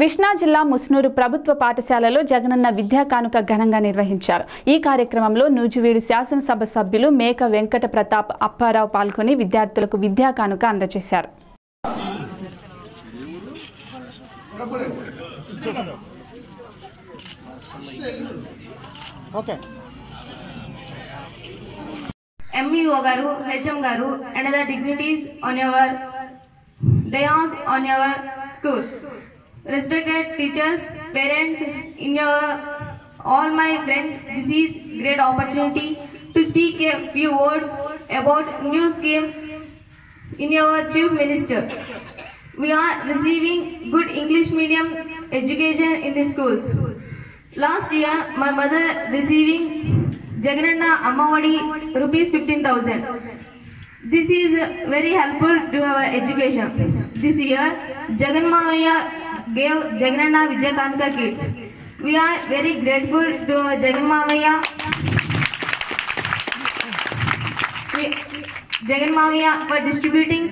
కృష్ణా జిల్లా ముస్నూరు ప్రభుత్వ పాఠశాలలో జగనన్న విద్యా కానుక ఘనంగా నిర్వహించారు ఈ కార్యక్రమంలో నూజివీడు శాసనసభ సభ్యులు మేక వెంకట ప్రతాప్ అప్పారావు పాల్గొని విద్యార్థులకు విద్యా కానుక అందజేశారు okay MEO garu, HM garu, and other dignities on your dais on your school. Respected teachers, parents, in your all my friends, this is great opportunity to speak a few words about new scheme in your chief minister. We are receiving good English medium education in the schools. Last year, my mother receiving Jagananna Ammavadi rupees 15,000. This is very helpful to our education. This year, Jagan Mamaya gave Jagananna Vidya Kanuka kids. We are very grateful to our Jagan Mamaya. We- Jagan Mamaya for distributing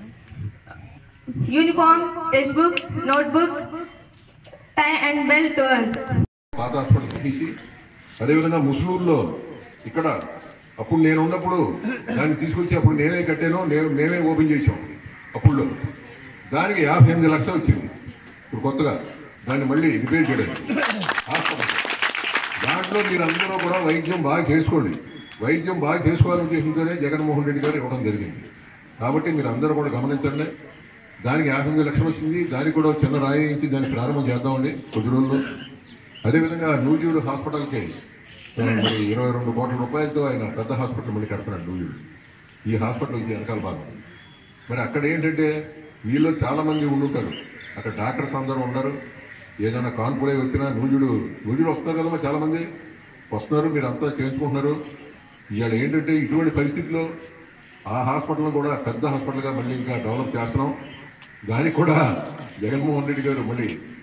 uniform, textbooks, notebooks, tie and belt to us. పాత hospital తీసి అదేవిధంగా ముస్లూరులో ఇక్కడ అప్పుడు నేను ఉన్నప్పుడు దాన్ని తీసుకొచ్చి అప్పుడు నేనే కట్టాను నేను మేమే ఓపెన్ చేసాం అప్పుడు దానికి యాభై ఎనిమిది లక్షలు వచ్చింది ఇప్పుడు కొత్తగా దాన్ని మళ్ళీ రిపేర్ చేయడానికి హాస్పిటల్ దాంట్లో మీరు అందరూ కూడా వైద్యం బాగా చేసుకోండి వైద్యం బాగా చేసుకోవాలని ఉద్దేశంతోనే జగన్మోహన్ రెడ్డి గారు ఇవ్వడం జరిగింది కాబట్టి మీరు అందరూ కూడా గమనించండి దానికి యాభై ఎనిమిది లక్షలు వచ్చింది దానికి కూడా ఒక చిన్న రాయి ఇచ్చి దాన్ని ప్రారంభం చేద్దామండి కొద్ది రోజుల్లో అదేవిధంగా నూజివీడు హాస్పిటల్కి ఆ, మరి ఇరవై రెండు కోట్ల రూపాయలతో ఆయన పెద్ద హాస్పిటల్ మళ్ళీ కడుతున్నాడు నూజివీడు ఈ హాస్పిటల్ వచ్చి వెనకాల భాగం మరి అక్కడ ఏంటంటే మీలో చాలా మంది ఉండుంటారు అక్కడ డాక్టర్స్ అందరూ ఉన్నారు ఏదైనా కాన్పుడే వచ్చినా నూజుడు నూజుడు వస్తారు కదమ్మా చాలా మంది వస్తున్నారు మీరు అంతా చేయించుకుంటున్నారు ఇవాళ ఏంటంటే ఇటువంటి పరిస్థితిలో ఆ హాస్పిటల్ కూడా పెద్ద హాస్పిటల్గా మళ్ళీ ఇంకా డెవలప్ చేస్తున్నాం దానికి కూడా జగన్మోహన్ రెడ్డి గారు మళ్ళీ